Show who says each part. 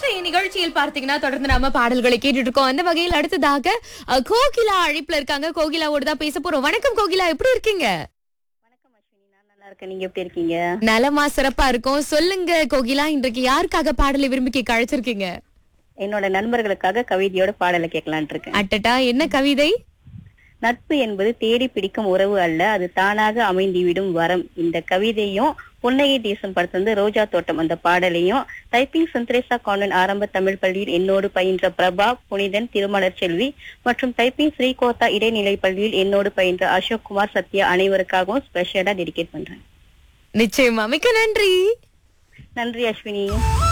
Speaker 1: இன்றைய நிகழ்ச்சியில் பார்த்தீங்கன்னா தொடர்ந்து நாம பாடல்களை கேட்டுட்டு இருக்கோம் அந்த வகையில் அடுத்ததாக அஹ், கோகிலா அழைப்புல இருக்காங்க கோகிலாவோட தான் பேச போறோம் வணக்கம் கோகிலா எப்படி இருக்கீங்க
Speaker 2: வணக்கம் அஸ்வினி நான் நல்லா இருக்கேன் நீங்க எப்படி இருக்கீங்க
Speaker 1: நலமா சிறப்பா இருக்கும் சொல்லுங்க கோகிலா இன்றைக்கு யாருக்காக பாடலை விரும்பி கேட்க அழைச்சிருக்கீங்க
Speaker 2: என்னோட நண்பர்களுக்காக கவிதையோட பாடலை கேட்கலான் இருக்கேன்
Speaker 1: அட்டட்டா என்ன கவிதை
Speaker 2: நட்பு என்பது தேடி பிடிக்கும் உறவு அல்ல அது தானாக அமைந்துவிடும் வரம் இந்த கவிதையும் புன்னகை தேசம் படத்துல ரோஜா தோட்டம் அந்த பாடலையும் டைப்பிங் சந்திரேசா கான்வென்ட் ஆரம்ப தமிழ் பள்ளியில் என்னோடு பயின்ற பிரபா புனிதன் திருமலர் செல்வி மற்றும் டைப்பிங் ஸ்ரீகோத்தா இடைநிலை பள்ளியில் என்னோடு பயின்ற அசோக் குமார் சத்யா அனைவருக்காகவும் ஸ்பெஷலா டெடிகேட் பண்றேன்
Speaker 1: நிச்சயமா மிக்க நன்றி
Speaker 2: நன்றி அஸ்வினி